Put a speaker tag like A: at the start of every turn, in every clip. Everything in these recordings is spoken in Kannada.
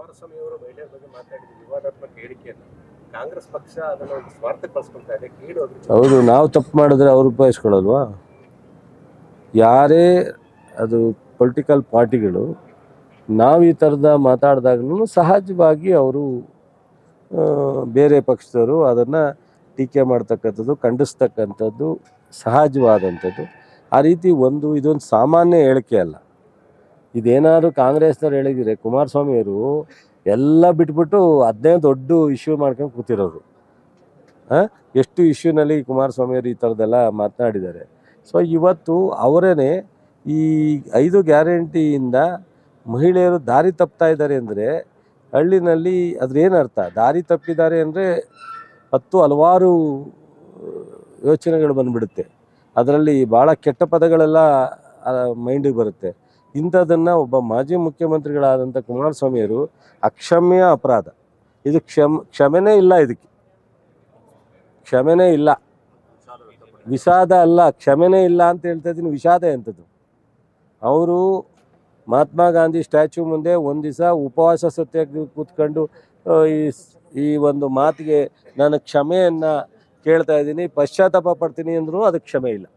A: ಕುಮಾರಸ್ವಾಮಿ ಅವರು ಮಹಿಳೆಯರ ಬಗ್ಗೆ ಮಾತಾಡಿದ ವಿವಾದಾತ್ಮಕ ಹೇಳಿಕೆಯನ್ನು ಕಾಂಗ್ರೆಸ್ ಪಕ್ಷ ಅದನ್ನು ಒಂದು ಸ್ವಾರ್ಥಕ್ಕೆ ಬಳಸ್ಕೊಳ್ತಾ ಇದೆ ಕೇಳು ಅದ್ರ
B: ಹೌದು ನಾವು ತಪ್ಪು ಮಾಡಿದ್ರೆ ಅವ್ರು ಉಪಯೋಗಿಸ್ಕೊಳ್ಳಲ್ವಾ ಯಾರೇ ಅದು ಪೊಲಿಟಿಕಲ್ ಪಾರ್ಟಿಗಳು ನಾವು ಈ ಥರದ ಮಾತಾಡಿದಾಗ್ಲೂ ಸಹಜವಾಗಿ ಅವರು ಆ, ಬೇರೆ ಪಕ್ಷದವರು ಅದನ್ನು ಟೀಕೆ ಮಾಡ್ತಕ್ಕಂಥದ್ದು ಖಂಡಿಸ್ತಕ್ಕಂಥದ್ದು ಸಹಜವಾದಂಥದ್ದು ಆ ರೀತಿ ಒಂದು ಇದೊಂದು ಸಾಮಾನ್ಯ ಹೇಳಿಕೆ ಅಲ್ಲ ಇದೇನಾದ್ರು ಕಾಂಗ್ರೆಸ್ನವ್ರು ಹೇಳಿದರೆ ಕುಮಾರಸ್ವಾಮಿಯವರು ಎಲ್ಲ ಬಿಟ್ಬಿಟ್ಟು ಅದನ್ನೇ ದೊಡ್ಡ ಇಶ್ಯೂ ಮಾಡ್ಕೊಂಡು ಕೂತಿರೋರು ಆ? ಎಷ್ಟು ಇಶ್ಯೂನಲ್ಲಿ ಕುಮಾರಸ್ವಾಮಿಯವರು ಈ ಥರದ್ದೆಲ್ಲ ಮಾತನಾಡಿದ್ದಾರೆ ಸೊ ಇವತ್ತು ಅವರೇ ಈ ಐದು ಗ್ಯಾರಂಟಿಯಿಂದ ಮಹಿಳೆಯರು ದಾರಿ ತಪ್ತಾ ಇದ್ದಾರೆ ಅಂದರೆ ಹಳ್ಳಿನಲ್ಲಿ ಅದ್ರೇನು ಅರ್ಥ ದಾರಿ ತಪ್ಪಿದ್ದಾರೆ ಅಂದರೆ ಹತ್ತು ಹಲವಾರು ಯೋಚನೆಗಳು ಬಂದ್ಬಿಡುತ್ತೆ ಅದರಲ್ಲಿ ಭಾಳ ಕೆಟ್ಟ ಪದಗಳೆಲ್ಲ ಮೈಂಡಿಗೆ ಬರುತ್ತೆ ಇಂಥದನ್ನು ಒಬ್ಬ ಮಾಜಿ ಮುಖ್ಯಮಂತ್ರಿಗಳಾದಂಥ ಕುಮಾರಸ್ವಾಮಿಯವರು ಅಕ್ಷಮ್ಯ ಅಪರಾಧ ಇದು ಕ್ಷಮ್ ಕ್ಷಮೆನೇ ಇಲ್ಲ ಇದಕ್ಕೆ ಕ್ಷಮೆನೇ ಇಲ್ಲ ವಿಷಾದ ಅಲ್ಲ ಕ್ಷಮೆನೇ ಇಲ್ಲ ಅಂತ ಹೇಳ್ತಾ ಇದ್ದೀನಿ ವಿಷಾದ ಎಂಥದ್ದು ಅವರು ಮಹಾತ್ಮ ಗಾಂಧಿ ಸ್ಟ್ಯಾಚ್ಯೂ ಮುಂದೆ ಒಂದು ದಿವಸ ಉಪವಾಸ ಸತ್ಯಾಗ್ರಹ ಕೂತ್ಕೊಂಡು ಆ, ಈ ಸ್- ಈ ಒಂದು ಮಾತಿಗೆ ನಾನು ಕ್ಷಮೆಯನ್ನು ಕೇಳ್ತಾ ಇದ್ದೀನಿ ಪಶ್ಚಾತ್ತಾಪ ಪಡ್ತೀನಿ ಅಂದರೂ ಅದಕ್ಕೆ ಕ್ಷಮೆ ಇಲ್ಲ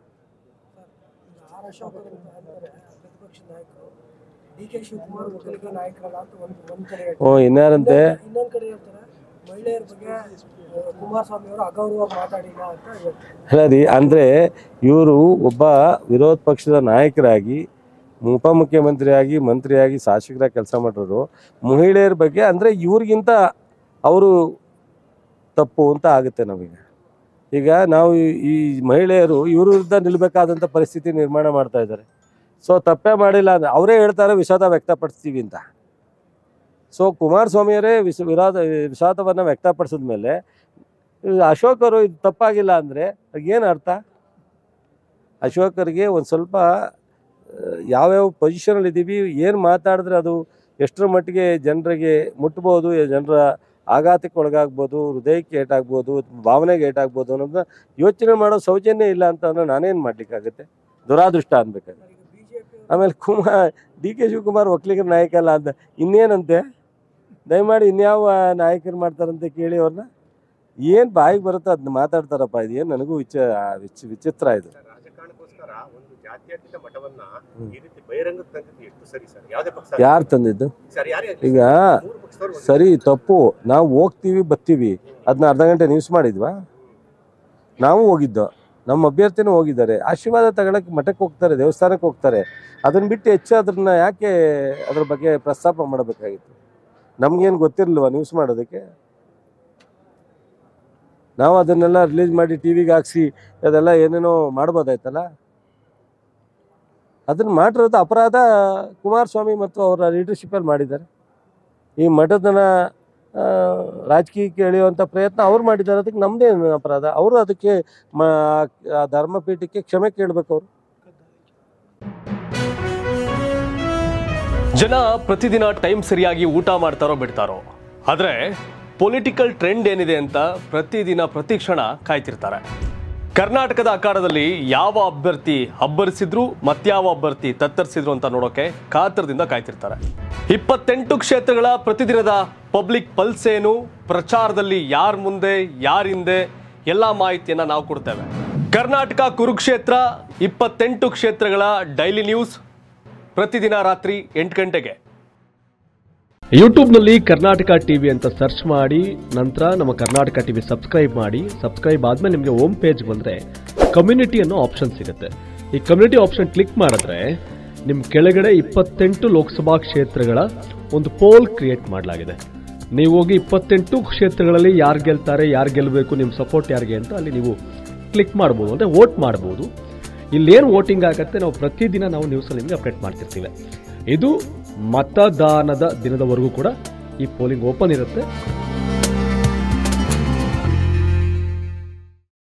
C: ಆರ್ ಅಶೋಕ್ ಅವರು ಅಂತಾರೆ ಪ್ರತಿಪಕ್ಷ ನಾಯಕರು ಡಿ ಕೆ ಶಿವಕುಮಾರ್ ಒಕ್ಕಲಿಗ ನಾಯಕರಲ್ಲ ಅಂತ ಒಂದು ಒಂದ್ ಕಡೆ ಹೇಳ್ತಾರೆ
B: ಹ್ಞೂ ಇನ್ಯಾರಂತೆ
C: ಇನ್ನೊಂದ್ ಕಡೆ ಹೇಳ್ತಾರೆ ಮಹಿಳೆಯರ ಬಗ್ಗೆ ಆ, ಕುಮಾರಸ್ವಾಮಿ ಅವರು ಅಗೌರವ ಮಾತಾಡಿಲ್ಲ ಅಂತ ಹೇಳ್ತಾರೆ
B: ಅಲ್ಲ ರೀ ಅಂದರೆ ಇವರು ಒಬ್ಬ ವಿರೋಧ ಪಕ್ಷದ ನಾಯಕರಾಗಿ ಉಪಮುಖ್ಯಮಂತ್ರಿಯಾಗಿ ಮಂತ್ರಿಯಾಗಿ ಶಾಸಕರಾಗಿ ಕೆಲಸ ಮಾಡಿರೋರು ಮಹಿಳೆಯರ ಬಗ್ಗೆ ಅಂದರೆ ಇವ್ರಿಗಿಂತ ಅವರು ತಪ್ಪು ಅಂತ ಆಗುತ್ತೆ ನಮಗೆ ಈಗ ನಾವು ಈ- ಈ ಮಹಿಳೆಯರು ಇವ್ರ ವಿರುದ್ಧ ನಿಲ್ಲಬೇಕಾದಂಥ ಪರಿಸ್ಥಿತಿ ನಿರ್ಮಾಣ ಮಾಡ್ತಾ ಇದ್ದಾರೆ ಸೊ ತಪ್ಪೇ ಮಾಡಿಲ್ಲ ಅಂದ್ರೆ ಅವರೇ ಹೇಳ್ತಾರೆ ವಿಷಾದ ವ್ಯಕ್ತಪಡಿಸ್ತೀವಿ ಅಂತ ಸೊ ಕುಮಾರಸ್ವಾಮಿಯವರೇ ವಿಷ ವಿರೋಧ ವಿಷಾದವನ್ನು ವ್ಯಕ್ತಪಡಿಸಿದ ಮೇಲೆ ಅಶೋಕರು ಇದು ತಪ್ಪಾಗಿಲ್ಲ ಅಂದರೆ ಏನು ಅರ್ಥ ಅಶೋಕರಿಗೆ ಒಂದು ಸ್ವಲ್ಪ ಆ, ಯಾವ್ಯಾವ ಪೊಸಿಷನಲ್ಲಿ ಇದ್ದೀವಿ ಏನು ಮಾತಾಡಿದ್ರೆ ಅದು ಎಷ್ಟರ ಮಟ್ಟಿಗೆ ಜನರಿಗೆ ಮುಟ್ಬೋದು ಜನರ ಆಘಾತಕ್ಕೆ ಒಳಗಾಗ್ಬೋದು ಹೃದಯಕ್ಕೆ ಏಟಾಗ್ಬೋದು ಭಾವನೆಗೆ ಏಟಾಗ್ಬೋದು ಅನ್ನೋದನ್ನ ಯೋಚನೆ ಮಾಡೋ ಸೌಜನ್ಯ ಇಲ್ಲ ಅಂತ ಅನ್ನೋ ನಾನೇನು ಮಾಡ್ಲಿಕ್ಕಾಗುತ್ತೆ ದುರಾದೃಷ್ಟ ಅನ್ಬೇಕಾಗುತ್ತೆ
C: ಈಗ ಬಿಜೆಪಿ
B: ಆಮೇಲೆ ಕುಮಾರ್ ಡಿ ಕೆ ಶಿವಕುಮಾರ್ ಒಕ್ಕಲಿಗರ ನಾಯಕ ಅಲ್ಲ ಅಂತ ಇನ್ನೇನಂತೆ ದಯಮಾಡಿ ಇನ್ಯಾವ ನಾಯಕರು ಮಾಡ್ತಾರಂತೆ ಕೇಳಿ ಅವ್ರನ್ನ ಏನು ಬಾಯಿಗೆ ಬರುತ್ತೋ ಅದನ್ನ ಮಾತಾಡ್ತಾರಪ್ಪ ಇದು ಏನು ನನಗೂ ವಿಚ ವಿಚ ವಿಚಿತ್ರ ಇದು
A: ರಾಜಕಾರಣಕ್ಕೋಸ್ಕರ ಒಂದು ಜಾತ್ಯತೀತ ಮಠವನ್ನ ಈ ರೀತಿ ಬಹಿರಂಗಕ್ಕೆ ತಂದಿದ್ದು ಎಷ್ಟು ಸರಿ ಸರ್ ಯಾವುದೇ ಪಕ್ಷ
B: ಯಾರು ತಂದಿದ್ದು
A: ಸರ್ ಯಾರೇ ಆಗ್ಲಿ
B: ಈಗ
A: ಮೂರು ಪಕ್ಷದವ್ರು ಒಂದೇ.
B: ಸರಿ ತಪ್ಪು ನಾವು ಹೋಗ್ತೀವಿ ಬರ್ತೀವಿ ಅದನ್ನ ಅರ್ಧ ಗಂಟೆ ನ್ಯೂಸ್ ಮಾಡಿದ್ವಾ ನಾವು ಹೋಗಿದ್ದೋ ನಮ್ಮ ಅಭ್ಯರ್ಥಿನೂ ಹೋಗಿದ್ದಾರೆ ಆಶೀರ್ವಾದ ತಗೊಳಕ್ಕೆ ಮಠಕ್ಕೆ ಹೋಗ್ತಾರೆ ದೇವಸ್ಥಾನಕ್ಕೆ ಹೋಗ್ತಾರೆ ಅದನ್ನ ಬಿಟ್ಟು ಹೆಚ್ಚು ಅದನ್ನ ಯಾಕೆ ಅದ್ರ ಬಗ್ಗೆ ಪ್ರಸ್ತಾಪ ಮಾಡಬೇಕಾಗಿತ್ತು ನಮ್ಗೇನು ಗೊತ್ತಿರಲ್ವಾ ನ್ಯೂಸ್ ಮಾಡೋದಕ್ಕೆ ನಾವು ಅದನ್ನೆಲ್ಲ ರಿಲೀಸ್ ಮಾಡಿ ಟಿ ವಿಗೆ ಹಾಕ್ಸಿ ಅದೆಲ್ಲ ಏನೇನೋ ಮಾಡ್ಬೋದಾಯ್ತಲ್ಲ ಅದನ್ನ ಮಾಡಿರೋದು ಅಪರಾಧ ಕುಮಾರಸ್ವಾಮಿ ಮತ್ತು ಅವರ ಲೀಡರ್ಶಿಪ್ಪಲ್ಲಿ ಮಾಡಿದ್ದಾರೆ ಈ ಮಠದನ ಆ, ರಾಜಕೀಯಕ್ಕೆ ಎಳೆಯುವಂಥ ಪ್ರಯತ್ನ ಅವ್ರು ಮಾಡಿದ್ದಾರೆ ಅದಕ್ಕೆ ನಮ್ಮದೇನು ಅಪರಾಧ ಅವರು ಅದಕ್ಕೆ ಮ ಆ ಧರ್ಮಪೀಠಕ್ಕೆ ಕ್ಷಮೆ ಕೇಳಬೇಕು ಅವರು
D: ಜನ ಪ್ರತಿದಿನ ಟೈಮ್ ಸರಿಯಾಗಿ ಊಟ ಮಾಡ್ತಾರೋ ಬಿಡ್ತಾರೋ ಆದರೆ ಪೊಲಿಟಿಕಲ್ ಟ್ರೆಂಡ್ ಏನಿದೆ ಅಂತ ಪ್ರತಿದಿನ ಪ್ರತಿ ಕ್ಷಣ ಕಾಯ್ತಿರ್ತಾರೆ ಕರ್ನಾಟಕದ ಅಖಾಡದಲ್ಲಿ ಯಾವ ಅಭ್ಯರ್ಥಿ ಅಬ್ಬರಿಸಿದ್ರು ಮತ್ಯಾವ ಅಭ್ಯರ್ಥಿ ತತ್ತರಿಸಿದ್ರು ಅಂತ ನೋಡೋಕೆ ಕಾತರದಿಂದ ಕಾಯ್ತಿರ್ತಾರೆ ಇಪ್ಪತ್ತೆಂಟು ಕ್ಷೇತ್ರಗಳ ಪ್ರತಿದಿನದ ಪಬ್ಲಿಕ್ ಪಲ್ಸ್ ಏನು ಪ್ರಚಾರದಲ್ಲಿ ಯಾರ ಮುಂದೆ ಯಾರ ಹಿಂದೆ ಎಲ್ಲ ಮಾಹಿತಿಯನ್ನ ನಾವು ಕೊಡ್ತೇವೆ ಕರ್ನಾಟಕ ಕುರುಕ್ಷೇತ್ರ ಇಪ್ಪತ್ತೆಂಟು ಕ್ಷೇತ್ರಗಳ ಡೈಲಿ ನ್ಯೂಸ್ ಪ್ರತಿದಿನ ರಾತ್ರಿ ಎಂಟು ಗಂಟೆಗೆ
E: ಯೂಟ್ಯೂಬ್ನಲ್ಲಿ ಕರ್ನಾಟಕ ಟಿವಿ ಅಂತ ಸರ್ಚ್ ಮಾಡಿ ನಂತರ ನಮ್ಮ ಕರ್ನಾಟಕ ಟಿವಿ ಸಬ್ಸ್ಕ್ರೈಬ್ ಮಾಡಿ ಸಬ್ಸ್ಕ್ರೈಬ್ ಆದ್ಮೇಲೆ ನಿಮಗೆ ಹೋಮ್ ಪೇಜ್ ಬಂದರೆ ಕಮ್ಯುನಿಟಿ ಅನ್ನೋ ಆಪ್ಷನ್ ಸಿಗುತ್ತೆ ಈ ಕಮ್ಯುನಿಟಿ ಆಪ್ಷನ್ ಕ್ಲಿಕ್ ಮಾಡಿದ್ರೆ ನಿಮ್ಮ ಕೆಳಗಡೆ ಇಪ್ಪತ್ತೆಂಟು ಲೋಕಸಭಾ ಕ್ಷೇತ್ರಗಳ ಒಂದು ಪೋಲ್ ಕ್ರಿಯೇಟ್ ಮಾಡಲಾಗಿದೆ ನೀವು ಹೋಗಿ ಇಪ್ಪತ್ತೆಂಟು ಕ್ಷೇತ್ರಗಳಲ್ಲಿ ಯಾರು ಗೆಲ್ತಾರೆ ಯಾರು ಗೆಲ್ಲಬೇಕು ನಿಮ್ಮ ಸಪೋರ್ಟ್ ಯಾರಿಗೆ ಅಂತ ಅಲ್ಲಿ ನೀವು ಕ್ಲಿಕ್ ಮಾಡ್ಬೋದು ಅಂದರೆ ವೋಟ್ ಮಾಡ್ಬೋದು ಇಲ್ಲೇನು ವೋಟಿಂಗ್ ಆಗುತ್ತೆ ನಾವು ಪ್ರತಿದಿನ ನಾವು ನ್ಯೂಸಲ್ಲಿ ನಿಮಗೆ ಅಪ್ಡೇಟ್ ಮಾಡ್ತಿರ್ತೀವಿ ಇದು ಮತದಾನದ ದಿನದವರೆಗೂ ಕೂಡ ಈ ಪೋಲಿಂಗ್ ಓಪನ್ ಇರುತ್ತೆ